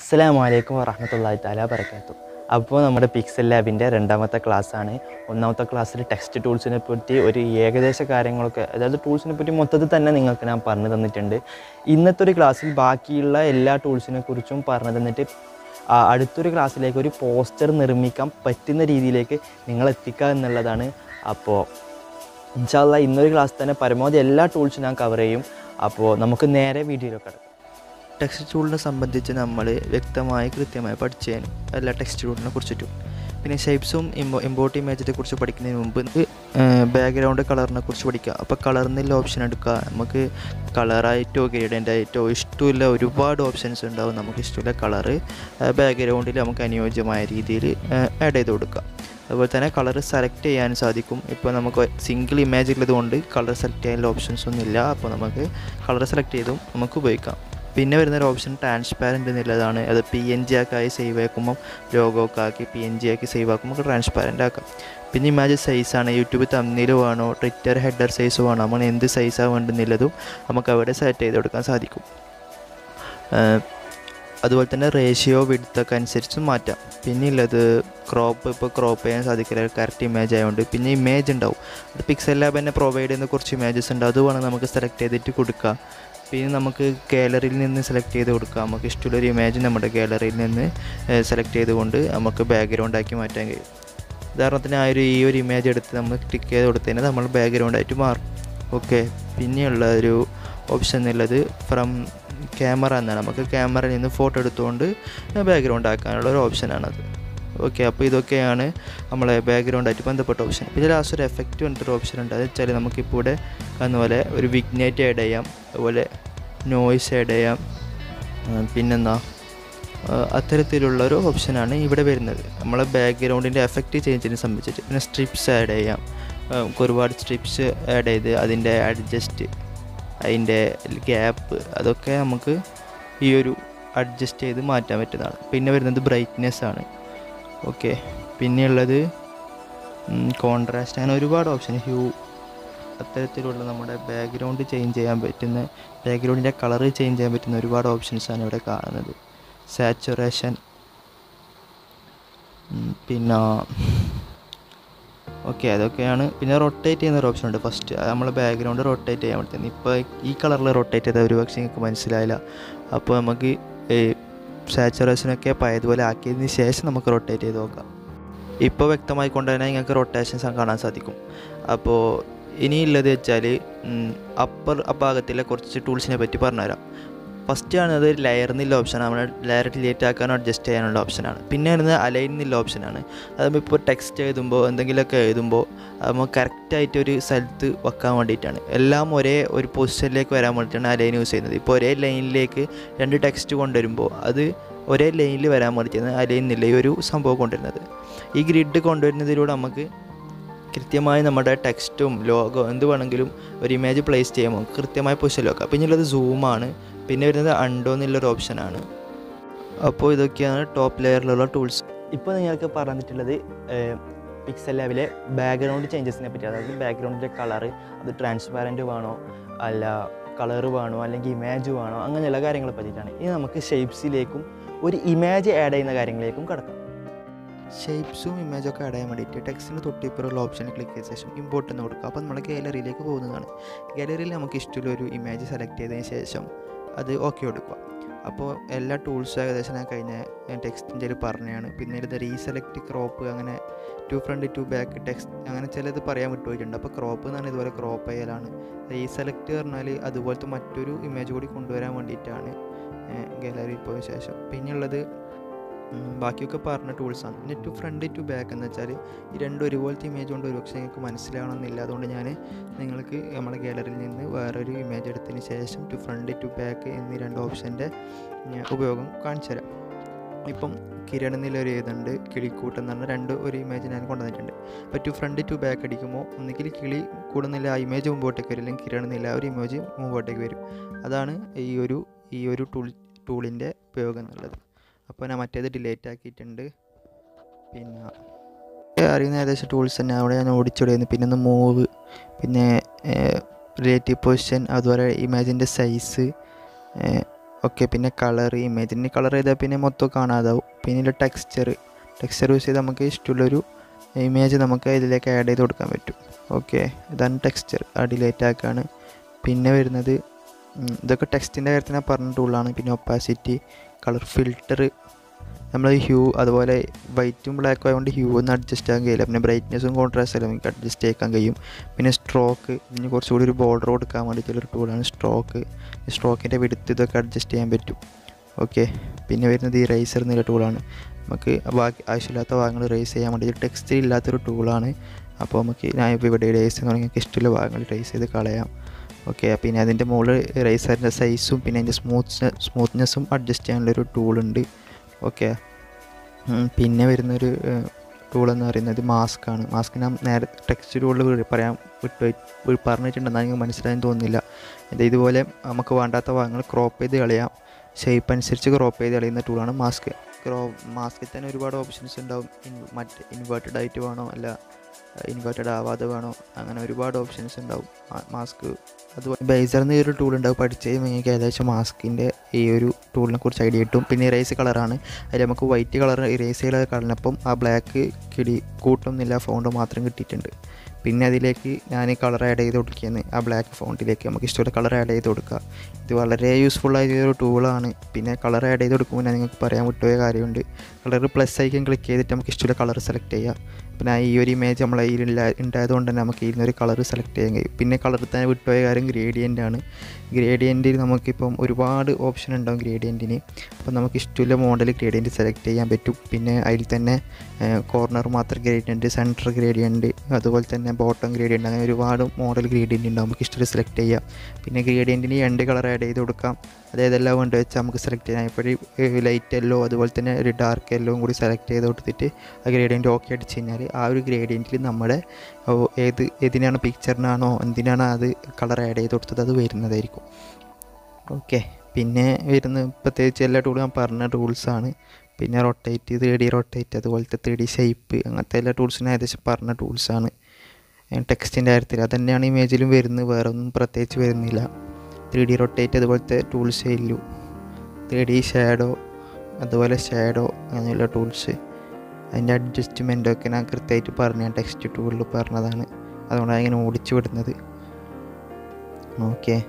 അസ്സലാമു അലൈക്കും വറഹമത്തല്ലാഹി തആല വബറകാത്തു അപ്പോൾ നമ്മുടെ പിക്സൽ ലാബിൻ്റെ രണ്ടാമത്തെ ക്ലാസ്സാണ് ഒന്നാമത്തെ ക്ലാസ്സിൽ ടെക്സ്റ്റ് ടൂൾസിനെ പറ്റി ഒരു ഏകദേശ കാര്യങ്ങളൊക്കെ അതായത് ടൂൾസിനെ പറ്റി മൊത്തത്തിൽ തന്നെ നിങ്ങൾക്ക് ഞാൻ പറഞ്ഞു തന്നിട്ടുണ്ട് ഇന്നത്തെ ഒരു ക്ലാസ്സിൽ ബാക്കിയുള്ള എല്ലാ ടൂൾസിനെ കുറിച്ചും പറഞ്ഞു തന്നിട്ട് ആ, അടുത്തൊരു ക്ലാസ്സിലേക്ക് ഒരു പോസ്റ്റർ നിർമ്മിക്കാൻ പറ്റുന്ന രീതിയിലേക്ക് നിങ്ങൾ എത്തിക്കുക എന്നുള്ളതാണ് അപ്പോൾ ഇൻഷാല്ല ഇന്നൊരു ക്ലാസ് തന്നെ പരമാവധി എല്ലാ ടൂൾസും ഞാൻ കവർ ചെയ്യും അപ്പോൾ നമുക്ക് നേരെ വീഡിയോയിലൊക്കെ കിടക്കാം ടെക്സ്റ്റ് ടൂളിനെ സംബന്ധിച്ച് നമ്മൾ വ്യക്തമായി കൃത്യമായി പഠിച്ചതിനും എല്ലാ ടെക്സ്റ്റ് ടൂളിനെ കുറിച്ചിട്ടും പിന്നെ ഷേപ്സും ഇമ്പോ ഇമ്പോർട്ട് ഇമേജിനെ കുറിച്ച് പഠിക്കുന്നതിന് മുമ്പ് ബാക്ക്ഗ്രൗണ്ട് കളറിനെ കുറിച്ച് പഠിക്കുക അപ്പോൾ കളറിനുള്ള ഓപ്ഷൻ എടുക്കുക നമുക്ക് കളറായിട്ടോ ഗ്രേഡൻ്റ് ആയിട്ടോ ഇഷ്ടമില്ല ഒരുപാട് ഓപ്ഷൻസ് ഉണ്ടാവും നമുക്ക് ഇഷ്ടമില്ല കളറ് ബാക്ക്ഗ്രൗണ്ടിൽ നമുക്ക് അനുയോജ്യമായ രീതിയിൽ ആഡ് ചെയ്ത് കൊടുക്കുക അതുപോലെ തന്നെ കളർ സെലക്ട് ചെയ്യാൻ സാധിക്കും ഇപ്പോൾ നമുക്ക് സിംഗിൾ ഇമേജ് ഉള്ളതുകൊണ്ട് കളർ സെലക്ട് ചെയ്യാനുള്ള ഓപ്ഷൻസ് ഒന്നും ഇല്ല അപ്പോൾ നമുക്ക് കളർ സെലക്ട് ചെയ്തും നമുക്ക് ഉപയോഗിക്കാം പിന്നെ വരുന്ന ഒരു ഓപ്ഷൻ ട്രാൻസ്പാരൻ്റ് എന്നുള്ളതാണ് അത് പി എൻ ജി ആക്കി സേവ് ആക്കുമ്പം ലോഗോ ഒക്കെ ആക്കി പി എൻ ജി ആക്കി സേവ് ആക്കുമ്പോൾ ട്രാൻസ്പാരൻ്റ് ആക്കാം പിന്നെ ഇമാജ് സൈസാണ് യൂട്യൂബ് തമ്മിൽ വേണോ ട്വിറ്റർ ഹെഡർ സൈസ് വേണോ നമ്മൾ എന്ത് സൈസാണ് വേണ്ടുന്നില്ലതും നമുക്ക് അവിടെ സെറ്റ് ചെയ്ത് കൊടുക്കാൻ സാധിക്കും ഏഹ് അതുപോലെ തന്നെ റേഷ്യോ വിടുത്തൊക്കെ അനുസരിച്ചും മാറ്റാം പിന്നെ ഉള്ളത് ക്രോപ്പ് ഇപ്പോൾ ക്രോപ്പ് ചെയ്യാൻ സാധിക്കില്ല കറക്റ്റ് ഇമേജ് ആയതുകൊണ്ട് പിന്നെ ഇമേജ് ഉണ്ടാവും അത് പിക്സൽ ലാബ് തന്നെ പ്രൊവൈഡ് ചെയ്യുന്ന കുറച്ച് ഇമേജസ് ഉണ്ട് അത് വേണം നമുക്ക് സെലക്ട് ചെയ്തിട്ട് കൊടുക്കുക പിന്നെ നമുക്ക് ഗാലറിയിൽ നിന്ന് സെലക്ട് ചെയ്ത് കൊടുക്കാം നമുക്ക് ഇഷ്ടമുള്ളൊരു ഇമേജ് നമ്മുടെ ഗാലറിയിൽ നിന്ന് സെലക്ട് ചെയ്തുകൊണ്ട് നമുക്ക് ബാക്ക്ഗ്രൗണ്ട് ആക്കി മാറ്റാൻ കഴിയും ഉദാഹരണത്തിന് ആ ഒരു ഈ ഒരു ഇമേജ് എടുത്ത് നമ്മൾ ക്ലിക്ക് ചെയ്ത് കൊടുത്തതിന് നമ്മൾ ബാക്ക്ഗ്രൗണ്ട് ആയിട്ട് മാറും ഓക്കെ പിന്നെയുള്ള ഒരു ഓപ്ഷൻ എന്നുള്ളത് ഫ്രം ക്യാമറ എന്നാണ് നമുക്ക് ക്യാമറയിൽ നിന്ന് ഫോട്ടോ എടുത്തുകൊണ്ട് ബാക്ക്ഗ്രൗണ്ട് ആക്കാനുള്ള ഒരു ഓപ്ഷനാണത് ഓക്കെ അപ്പോൾ ഇതൊക്കെയാണ് നമ്മളെ ബാക്ക്ഗ്രൗണ്ടായിട്ട് ബന്ധപ്പെട്ട ഓപ്ഷൻ പിന്നെ ലാസ്റ്റ് ഒരു എഫക്റ്റ് പറഞ്ഞിട്ടൊരു ഓപ്ഷൻ ഉണ്ട് അത് വെച്ചാൽ നമുക്കിപ്പോൾ ഇവിടെ കാണുന്ന പോലെ ഒരു വിഗ്നേറ്റ് ആഡ് ചെയ്യാം അതുപോലെ നോയ്സ് ആഡ് ചെയ്യാം ആ, പിന്നെന്താ ആ, അത്തരത്തിലുള്ള ഒരു ഓപ്ഷനാണ് ഇവിടെ വരുന്നത് നമ്മളെ ബാക്ക്ഗ്രൗണ്ടിൻ്റെ എഫക്റ്റ് ചേഞ്ചിനെ സംബന്ധിച്ചിട്ട് പിന്നെ സ്ട്രിപ്സ് ആഡ് ചെയ്യാം ആ, നമുക്ക് ഒരുപാട് സ്ട്രിപ്സ് ആഡ് ചെയ്ത് അതിൻ്റെ അഡ്ജസ്റ്റ് അതിൻ്റെ ഗ്യാപ്പ് അതൊക്കെ നമുക്ക് ഈ ഒരു അഡ്ജസ്റ്റ് ചെയ്ത് മാറ്റാൻ പറ്റുന്നതാണ് പിന്നെ വരുന്നത് ബ്രൈറ്റ്നെസ് ആണ് ഓക്കെ പിന്നെയുള്ളത് കോൺട്രാസ്റ്റ് അങ്ങനെ ഒരുപാട് ഓപ്ഷൻ ഹ്യൂ അത്തരത്തിലുള്ള നമ്മുടെ ബാക്ക്ഗ്രൗണ്ട് ചേഞ്ച് ചെയ്യാൻ പറ്റുന്ന ബാക്ക്ഗ്രൗണ്ടിൻ്റെ കളറ് ചേഞ്ച് ചെയ്യാൻ പറ്റുന്ന ഒരുപാട് ഓപ്ഷൻസാണ് ഇവിടെ കാണുന്നത് സാച്ചുറേഷൻ പിന്നെ ഓക്കെ അതൊക്കെയാണ് പിന്നെ റൊട്ടേറ്റ് ചെയ്യുന്ന ഒരു ഓപ്ഷൻ ഉണ്ട് ഫസ്റ്റ് നമ്മൾ ബാക്ക്ഗ്രൗണ്ട് റൊട്ടേറ്റ് ചെയ്യാൻ പറ്റുന്നത് ഇപ്പോൾ ഈ കളറിൽ റൊട്ടേറ്റ് ചെയ്താൽ ഒരു പക്ഷേ നിങ്ങൾക്ക് മനസ്സിലായില്ല അപ്പോൾ നമുക്ക് സാച്ചുറേഷനൊക്കെ പഴയതുപോലെ ആക്കിയതിന് ശേഷം നമുക്ക് റൊട്ടേറ്റ് ചെയ്ത് നോക്കാം ഇപ്പോൾ വ്യക്തമായി കൊണ്ട് തന്നെ നിങ്ങൾക്ക് റൊട്ടേഷൻസ് കാണാൻ സാധിക്കും അപ്പോൾ ഇനിയുള്ളത് വെച്ചാൽ അപ്പർ ഭാഗത്തിലെ കുറച്ച് ടൂൾസിനെ പറ്റി പറഞ്ഞുതരാം ഫസ്റ്റ് ആണ് അത് ലെയർ എന്നുള്ള ഓപ്ഷനാണ് നമ്മൾ ലെയർ ഡിലേറ്റ് ആക്കാനോ അഡ്ജസ്റ്റ് ചെയ്യാനുള്ള ഓപ്ഷനാണ് പിന്നെ വരുന്നത് അലൈൻ എന്നുള്ള ഓപ്ഷനാണ് അത് ഇപ്പോൾ ടെക്സ്റ്റ് എഴുതുമ്പോൾ എന്തെങ്കിലുമൊക്കെ എഴുതുമ്പോൾ നമുക്ക് കറക്റ്റായിട്ട് ഒരു സ്ഥലത്ത് വെക്കാൻ വേണ്ടിയിട്ടാണ് എല്ലാം ഒരേ ഒരു പൊസിഷനിലേക്ക് വരാൻ വേണ്ടിയിട്ടാണ് അലൈൻ യൂസ് ചെയ്യുന്നത് ഇപ്പോൾ ഒരേ ലൈനിലേക്ക് രണ്ട് ടെക്സ്റ്റ് കൊണ്ടുവരുമ്പോൾ അത് ഒരേ ലൈനിൽ വരാൻ വേണ്ടിയിട്ടാണ് അലൈൻ എന്നുള്ള ഈ ഒരു സംഭവം കൊണ്ടുവരുന്നത് ഈ ഗ്രിഡ് കൊണ്ടുവരുന്നതിലൂടെ നമുക്ക് കൃത്യമായി നമ്മുടെ ടെക്സ്റ്റും ലോഗോ എന്ത് വേണമെങ്കിലും ഒരു ഇമേജ് പ്ലേസ് ചെയ്യുമ്പോൾ കൃത്യമായി പൊസിഷനിൽ വെക്കാം പിന്നെ ഉള്ളത് സൂമാണ് പിന്നെ വരുന്നത് അണ്ടോ എന്നുള്ളൊരു ഓപ്ഷനാണ് അപ്പോൾ ഇതൊക്കെയാണ് ടോപ്പ് ലെയറിലുള്ള ടൂൾസ് ഇപ്പോൾ നിങ്ങൾക്ക് പറഞ്ഞിട്ടുള്ളത് പിക്സൽ ലാബിലെ ബാക്ക്ഗ്രൗണ്ട് ചേഞ്ചസിനെ പറ്റി അതായത് ബാക്ക്ഗ്രൗണ്ടിൻ്റെ കളറ് അത് ട്രാൻസ്പാരൻറ്റ് വേണോ അല്ല കളറ് വേണോ അല്ലെങ്കിൽ ഇമേജ് വേണോ അങ്ങനെയുള്ള കാര്യങ്ങളെ പറ്റിയിട്ടാണ് ഇനി നമുക്ക് ഷേപ്സിലേക്കും ഒരു ഇമേജ് ആഡ് ചെയ്യുന്ന കാര്യങ്ങളിലേക്കും കിടക്കാം ഷേപ്സും ഇമേജും ഒക്കെ ആഡ് ചെയ്യാൻ വേണ്ടിയിട്ട് ടെക്സ്റ്റിന് തൊട്ടിപ്പുറമുള്ള ഓപ്ഷൻ ക്ലിക്ക് ചെയ്ത ശേഷം ഇമ്പോർട്ട് എന്ന് കൊടുക്കുക അപ്പോൾ നമ്മൾ ഗാലറിയിലേക്ക് പോകുന്നതാണ് ഗാലറിയിൽ നമുക്ക് ഇഷ്ടമുള്ള ഒരു ഇമേജ് സെലക്ട് ചെയ്തതിന് ശേഷം അത് ഓക്കെ കൊടുക്കുക അപ്പോൾ എല്ലാ ടൂൾസും ഏകദേശം ഞാൻ കഴിഞ്ഞ ടെക്സ്റ്റിൻ്റെ ഒരു പറഞ്ഞതാണ് പിന്നെ ഇത് റീസെലക്ട് ക്രോപ്പ് അങ്ങനെ to front to back text അങ്ങനെ ചിലത് പറയാൻ വിട്ടുപോയിട്ടുണ്ട് അപ്പോൾ ക്രോപ്പ് എന്നാണ് ഇതുപോലെ ക്രോപ്പ് ചെയ്യലാണ് റീസെലക്ട് പറഞ്ഞാൽ അതുപോലത്തെ മറ്റൊരു ഇമേജ് കൂടി കൊണ്ടുവരാൻ വേണ്ടിയിട്ടാണ് ഗാലറിയിൽ പോയ ശേഷം പിന്നെയുള്ളത് ഉം, ബാക്കിയൊക്കെ പറഞ്ഞ ടൂൾസാണ് പിന്നെ ടു ഫ്രണ്ട് ടു ബാക്ക് എന്ന് വെച്ചാൽ ഈ രണ്ടും ഒരുപോലത്തെ ഇമേജ് കൊണ്ട് ഒരുപക്ഷെ നിങ്ങൾക്ക് മനസ്സിലാവണമെന്നില്ല അതുകൊണ്ട് ഞാൻ നിങ്ങൾക്ക് നമ്മുടെ ഗാലറിയിൽ നിന്ന് വേറൊരു ഇമേജ് എടുത്തതിന് ശേഷം ടു ഫ്രണ്ട് ടു ബാക്ക് എന്നീ രണ്ട് ഓപ്ഷൻ്റെ ഉപയോഗം കാണിച്ചു തരാം ഇപ്പം കിരൺ എന്നുള്ളൊരു ഇതുണ്ട് കിളിക്കൂട്ട് എന്ന് പറഞ്ഞ രണ്ട് ഒരു ഇമേജ് ഞാൻ കൊണ്ടുവന്നിട്ടുണ്ട് അപ്പോൾ ടു ഫ്രണ്ട് ടു ബാക്ക് അടിക്കുമ്പോൾ ഒന്നുകിൽ കിളി കൂടുന്നില്ല ആ ഇമേജ് മുമ്പോട്ടേക്ക് വരും അല്ലെങ്കിൽ കിരൺ എന്നില്ല ഒരു ഇമേജ് മുമ്പോട്ടേക്ക് വരും അതാണ് ഈ ഒരു ഈ ഒരു ടൂൾ ടൂളിൻ്റെ ഉപയോഗം എന്നുള്ളത് അപ്പോൾ ഞാൻ മറ്റേത് ഡിലേറ്റ് ആക്കിയിട്ടുണ്ട് പിന്നെ അറിയുന്ന ഏകദേശം ടൂൾസ് തന്നെ അവിടെ ഞാൻ ഓടിച്ചോടിയായിരുന്നു പിന്നെ ഒന്ന് മൂവ് പിന്നെ റിലേറ്റീവ് പൊസിഷൻ അതുപോലെ ഇമേജിൻ്റെ സൈസ് ഓക്കെ പിന്നെ കളർ ഇമേജിന് കളർ ചെയ്താൽ പിന്നെ മൊത്തം കാണാതാവും പിന്നെ ടെക്സ്ചർ ടെക്സ്ചർ യൂസ് ചെയ്ത് നമുക്ക് ഇഷ്ടമുള്ളൊരു ഇമേജ് നമുക്ക് ഇതിലേക്ക് ആഡ് ചെയ്ത് കൊടുക്കാൻ പറ്റും ഓക്കെ ഇതാണ് ടെക്സ്ചർ ആ ഡിലേറ്റ് ആക്കാണ് പിന്നെ വരുന്നത് ഉം, ഇതൊക്കെ ടെക്സ്റ്റിൻ്റെ കാര്യത്തിൽ ഞാൻ പറഞ്ഞ ടൂളാണ് പിന്നെ ഒപ്പാസിറ്റി കളർ ഫിൽറ്റർ നമ്മൾ ഹ്യൂ അതുപോലെ വൈറ്റും ബ്ലാക്കും ആയതുകൊണ്ട് ഹ്യൂ ഒന്നും അഡ്ജസ്റ്റ് ആക്കാൻ കഴിയില്ല പിന്നെ ബ്രൈറ്റ്നസ്സും കോൺട്രാസ്റ്റ് എല്ലാം നമുക്ക് അഡ്ജസ്റ്റ് ചെയ്യാൻ കഴിയും പിന്നെ സ്ട്രോക്ക് ഇതിന് കുറച്ചുകൂടി ഒരു ബോർഡർ കൊടുക്കാൻ വേണ്ടിയിട്ടുള്ളൊരു ടൂളാണ് സ്ട്രോക്ക് സ്ട്രോക്കിൻ്റെ വിടുത്ത് ഇതൊക്കെ അഡ്ജസ്റ്റ് ചെയ്യാൻ പറ്റും ഓക്കെ പിന്നെ വരുന്നത് ഈ റൈസർ എന്നുള്ള ടൂളാണ് നമുക്ക് ബാക്കി ആവശ്യമില്ലാത്ത ഭാഗങ്ങൾ റേസ് ചെയ്യാൻ വേണ്ടി ടെക്സ്റ്റ് ഇല്ലാത്തൊരു ടൂളാണ് അപ്പോൾ നമുക്ക് ഞാൻ ഇപ്പോൾ ഇവിടെ റേസ് എന്ന് പറഞ്ഞാൽ ഇഷ്ടമുള്ള ഭാഗങ്ങൾ റേസ് ചെയ്ത് കളയാം ഓക്കെ പിന്നെ അതിൻ്റെ മുകളിൽ റൈസറിൻ്റെ സൈസും പിന്നെ അതിൻ്റെ സ്മൂത്ത് സ്മൂത്ത്നെസ്സും അഡ്ജസ്റ്റ് ചെയ്യാനുള്ളൊരു ടൂളുണ്ട് ഓക്കെ പിന്നെ വരുന്നൊരു ടൂൾ എന്ന് പറയുന്നത് മാസ്ക് ആണ് മാസ്ക് ഞാൻ നേരെ ടെക്സ്റ്റ് ടൂളിൽ പറയാൻ വിട്ടു പറഞ്ഞിട്ടുണ്ടെന്നാൽ നിങ്ങൾക്ക് മനസ്സിലായെന്ന് തോന്നുന്നില്ല ഇത് ഇതുപോലെ നമുക്ക് വേണ്ടാത്ത ഭാഗങ്ങൾ ക്രോപ്പ് ചെയ്ത് കളയാം ഷേപ്പ് അനുസരിച്ച് ക്രോപ്പ് ചെയ്ത് കളയുന്ന ടൂളാണ് മാസ്ക് ക്രോ മാസ്കിൽ തന്നെ ഒരുപാട് ഓപ്ഷൻസ് ഉണ്ടാവും ഇൻ മറ്റ് ഇൻവേർട്ടഡ് ആയിട്ട് വേണോ അല്ല ഇൻവേർട്ടഡ് ആവാതെ വേണോ അങ്ങനെ ഒരുപാട് ഓപ്ഷൻസ് ഉണ്ടാവും മാസ്ക് അതുപോലെ ബേസറിന്ന് ഈ ഒരു ടൂൾ ഉണ്ടാവും പഠിച്ച് കഴിയുമ്പോൾ നിങ്ങൾക്ക് ഏകദേശം മാസ്കിൻ്റെ ഈ ഒരു ടൂളിനെ കുറിച്ച് ഐഡിയ കിട്ടും പിന്നെ ഇറേസ് കളറാണ് അതിൽ നമുക്ക് വൈറ്റ് കളർ ഇറേസ് ചെയ്ത കളറിനപ്പം ആ ബ്ലാക്ക് കിടി കൂട്ടുന്നില്ല ഫോണ്ട് മാത്രം കിട്ടിയിട്ടുണ്ട് പിന്നെ അതിലേക്ക് ഞാൻ കളർ ആഡ് ചെയ്ത് കൊടുക്കുകയെന്ന് ആ ബ്ലാക്ക് ഫോണ്ടിലേക്ക് നമുക്ക് ഇഷ്ടമുള്ള കളർ ആഡ് ചെയ്ത് കൊടുക്കുക ഇത് വളരെ യൂസ്ഫുൾ ആയ ഒരു ടൂളാണ് പിന്നെ കളർ ആഡ് ചെയ്ത് കൊടുക്കുമ്പോൾ ഞാൻ നിങ്ങൾക്ക് പറയാൻ വിട്ടുപോയ കാര്യമുണ്ട് കളർ പ്ലസ് ഐക്കൻ ക്ലിക്ക് ചെയ്തിട്ട് നമുക്ക് ഇഷ്ടമുള്ള കളർ സെലക്ട് ചെയ്യാം പിന്നെ ഈ ഒരു ഇമേജ് നമ്മളെ ഈ ഉണ്ടായതുകൊണ്ട് തന്നെ നമുക്ക് ഇതിനൊരു കളർ സെലക്ട് ചെയ്യാൻ കഴിയും പിന്നെ കളർ തന്നെ വിട്ടുപോയ കാര്യം ഗ്രേഡിയൻ്റ് ആണ് ഗ്രേഡിയൻറ്റിൽ നമുക്കിപ്പം ഒരുപാട് ഓപ്ഷൻ ഉണ്ടാവും ഗ്രേഡിയൻറ്റിന് അപ്പോൾ നമുക്ക് ഇഷ്ടമുള്ള മോഡൽ ഗ്രേഡിയൻറ്റ് സെലക്ട് ചെയ്യാൻ പറ്റും പിന്നെ അതിൽ തന്നെ കോർണർ മാത്രം ഗ്രേഡിയൻറ്റ് സെൻറ്റർ ഗ്രേഡിയൻറ്റ് അതുപോലെ തന്നെ ബോട്ടം ഗ്രേഡിയൻറ്റ് അങ്ങനെ ഒരുപാട് മോഡൽ ഗ്രേഡിയൻറ്റ് ഉണ്ട് നമുക്ക് ഇഷ്ടമുള്ള സെലക്ട് ചെയ്യാം പിന്നെ ഗ്രേഡിയൻറ്റിന് രണ്ട് കളർ ആഡ് ചെയ്ത് കൊടുക്കാം അതേതെല്ലാം വേണ്ട വെച്ചാൽ നമുക്ക് സെലക്ട് ചെയ്യാം ഇപ്പോൾ ലൈറ്റ് യെല്ലോ അതുപോലെ തന്നെ ഒരു ഡാർക്ക് യെല്ലോവും കൂടി സെലക്ട് ചെയ്ത് കൊടുത്തിട്ട് ആ ഗ്രേഡിയൻറ്റ് ഓക്കെ അടിച്ച് കഴിഞ്ഞാൽ ആ ഒരു ഗ്രേഡിയൻറ്റിൽ നമ്മുടെ ഓ, ഏത് ഏതിനാണ് പിക്ചറിനാണോ എന്തിനാണോ അത് കളർ ആഡ് ചെയ്ത് കൊടുത്തത് അത് വരുന്നതായിരിക്കും ഓക്കെ പിന്നെ വരുന്ന പ്രത്യേകിച്ച് എല്ലാ ടൂളും ഞാൻ പറഞ്ഞ ടൂൾസാണ് പിന്നെ റൊട്ടേറ്റ് ത്രീ ഡി റൊട്ടേറ്റ് അതുപോലത്തെ ത്രീ ഡി ഷേപ്പ് അങ്ങനത്തെ എല്ലാ ടൂൾസിനും ഏകദേശം പറഞ്ഞ ടൂൾസാണ് ടെക്സ്റ്റിൻ്റെ കാര്യത്തിൽ അത് തന്നെയാണ് ഇമേജിലും വരുന്നത് വേറെ ഒന്നും പ്രത്യേകിച്ച് വരുന്നില്ല ത്രീ ഡി റൊട്ടേറ്റ് അതുപോലത്തെ ടൂൾസേ ഇല്ലു ത്രീ ഡി ഷാഡോ അതുപോലെ ഷാഡോ അങ്ങനെയുള്ള ടൂൾസ് അതിൻ്റെ അഡ്ജസ്റ്റ്മെൻറ്റൊക്കെ ഞാൻ കൃത്യമായിട്ട് പറഞ്ഞ ടെക്സ്റ്റ് ടൂളിൽ പറഞ്ഞതാണ് അതുകൊണ്ടാണ് ഇങ്ങനെ ഓടിച്ചു വിടുന്നത് ഓക്കെ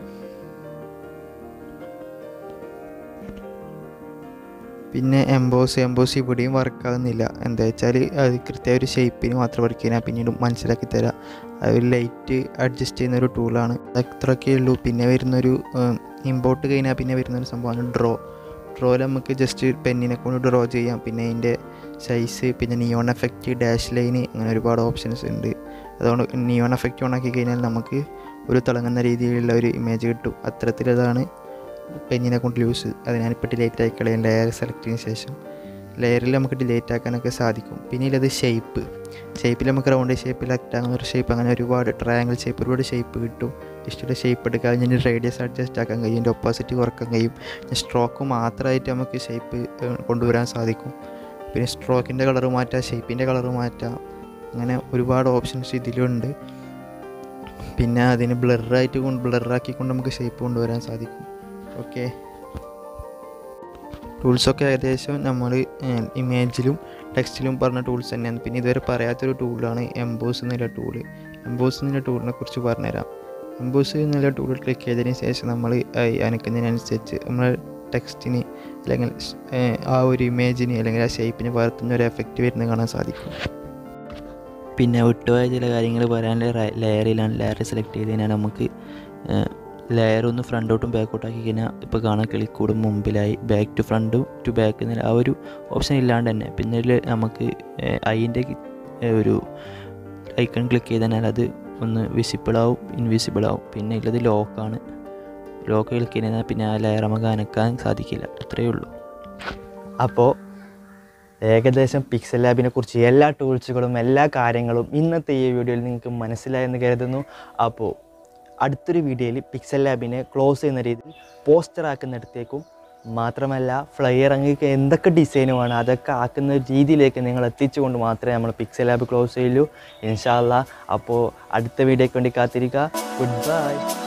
പിന്നെ എംബോസ് എംബോസ് ഇവിടെയും വർക്കാകുന്നില്ല എന്താ വെച്ചാൽ അത് കൃത്യമായ ഒരു ഷേപ്പിന് മാത്രം വർക്ക് ചെയ്യാൻ പിന്നീട് മനസ്സിലാക്കി തരാം അത് ഒരു ലൈറ്റ് അഡ്ജസ്റ്റ് ചെയ്യുന്ന ഒരു ടൂളാണ് അത്രയൊക്കെ ഉള്ളൂ പിന്നെ വരുന്നൊരു ഇമ്പോർട്ട് കഴിഞ്ഞാൽ പിന്നെ വരുന്നൊരു സംഭവമാണ് ഡ്രോ ഡ്രോയിൽ നമുക്ക് ജസ്റ്റ് പെന്നിനെ കൊണ്ട് ഡ്രോ ചെയ്യാം പിന്നെ അതിൻ്റെ സൈസ് പിന്നെ നിയോൺ എഫക്റ്റ് ഡാഷ് ലൈന് അങ്ങനെ ഒരുപാട് ഓപ്ഷൻസ് ഉണ്ട് അതുകൊണ്ട് നിയോൺ എഫക്റ്റ് ഓൺ ആക്കി കഴിഞ്ഞാൽ നമുക്ക് ഒരു തിളങ്ങുന്ന രീതിയിലുള്ള ഒരു ഇമേജ് കിട്ടും അത്തരത്തിലതാണ് പെന്നിനെ കൊണ്ട് യൂസ് അത് ഞാനിപ്പോൾ ഡിലേറ്റ് ആയി കളയാൻ ലെയർ സെലക്ട് ചെയ്തതിന് ശേഷം ലെയറിൽ നമുക്ക് ഡിലേറ്റ് ആക്കാനൊക്കെ സാധിക്കും പിന്നെ ഉള്ളത് ഷേപ്പ് ഷേപ്പിൽ നമുക്ക് റൗണ്ട് ഷേപ്പിൽ ആകുന്ന ഒരു ഷേപ്പ് അങ്ങനെ ഒരുപാട് ട്രയാങ്കിൾ ഷേപ്പ് ഒരുപാട് ഷേപ്പ് കിട്ടും ഇഷ്ടമുള്ള ഷേപ്പ് എടുക്കുക അതിന് റേഡിയസ് അഡ്ജസ്റ്റ് ആക്കാൻ കഴിയും അതിൻ്റെ ഒപ്പോസിറ്റ് കുറക്കാൻ കഴിയും സ്ട്രോക്ക് മാത്രമായിട്ട് നമുക്ക് ഷേപ്പ് കൊണ്ടുവരാൻ സാധിക്കും പിന്നെ സ്ട്രോക്കിൻ്റെ കളർ മാറ്റാം ഷേപ്പിൻ്റെ കളർ മാറ്റാം അങ്ങനെ ഒരുപാട് ഓപ്ഷൻസ് ഇതിലുണ്ട് പിന്നെ അതിന് ബ്ലറായിട്ട് കൊണ്ട് ബ്ലറാക്കിക്കൊണ്ട് നമുക്ക് ഷേപ്പ് കൊണ്ടുവരാൻ സാധിക്കും ഓക്കെ ടൂൾസൊക്കെ ഏകദേശം നമ്മൾ ഇമേജിലും ടെക്സ്റ്റിലും പറഞ്ഞ ടൂൾസ് തന്നെയാണ് പിന്നെ ഇതുവരെ പറയാത്തൊരു ടൂളാണ് എംബോസ് എന്നുള്ള ടൂള് എംബോസ് എന്നുള്ള ടൂളിനെ കുറിച്ച് പറഞ്ഞുതരാം എംബോസ് എന്നുള്ള ടൂൾ ക്ലിക്ക് ചെയ്തതിന് ശേഷം നമ്മൾ അനക്കുന്നതിനനുസരിച്ച് നമ്മൾ ടെക്സ്റ്റിന് അല്ലെങ്കിൽ ഏഹ്, ആ ഒരു ഇമേജിന് അല്ലെങ്കിൽ ആ ഷേപ്പിന് പകർത്തുന്ന ഒരു എഫക്റ്റ് വരുന്നത് കാണാൻ സാധിക്കും പിന്നെ വിട്ടുപോയ ചില കാര്യങ്ങൾ പറയാനുള്ള ലെയറിലാണ് ലെയർ സെലക്ട് ചെയ്ത് കഴിഞ്ഞാൽ നമുക്ക് ലെയർ ഒന്ന് ഫ്രണ്ടോട്ടും ബാക്കോട്ടും ആക്കി കഴിഞ്ഞാൽ ഇപ്പോൾ കാണാൻ കിളിക്കൂടും മുമ്പിലായി ബാക്ക് ടു ഫ്രണ്ടും ടു ബാക്ക് എന്നുള്ള ആ ഒരു ഓപ്ഷൻ ഇല്ലാണ്ട് തന്നെ പിന്നെ ഇതിൽ നമുക്ക് അതിൻ്റെ ഒരു ഐക്കൺ ക്ലിക്ക് ചെയ്ത് കഴിഞ്ഞാൽ അത് ഒന്ന് വിസിബിൾ ആവും ഇൻവിസിബിൾ ആവും പിന്നെ ഉള്ളത് ലോക്കാണ് ലോക്ക് ക്ലിക്ക് ചെയ്ത് കഴിഞ്ഞാൽ പിന്നെ ആ ലെയർ നമുക്ക് അനക്കാൻ സാധിക്കില്ല അത്രയേ ഉള്ളൂ അപ്പോൾ ഏകദേശം പിക്സൽ ലാബിനെ കുറിച്ച് എല്ലാ ടൂൾസുകളും എല്ലാ കാര്യങ്ങളും ഇന്നത്തെ ഈ വീഡിയോയിൽ നിങ്ങൾക്ക് മനസ്സിലായെന്ന് കരുതുന്നു അപ്പോൾ അടുത്തൊരു വീഡിയോയിൽ പിക്സൽ ലാബിനെ ക്ലോസ് ചെയ്യുന്ന രീതിയിൽ പോസ്റ്റർ ആക്കുന്നിടത്തേക്കും മാത്രമല്ല ഫ്ലയർ അങ്ങേക്ക് എന്തൊക്കെ ഡിസൈനുമാണ് അതൊക്കെ ആക്കുന്ന രീതിയിലേക്ക് നിങ്ങൾ എത്തിച്ചുകൊണ്ട് മാത്രമേ നമ്മൾ പിക്സൽ ലാബ് ക്ലോസ് ചെയ്യുള്ളൂ ഇൻഷാല്ല അപ്പോൾ അടുത്ത വീഡിയോയ്ക്ക് വേണ്ടി കാത്തിരിക്കുക ഗുഡ് ബൈ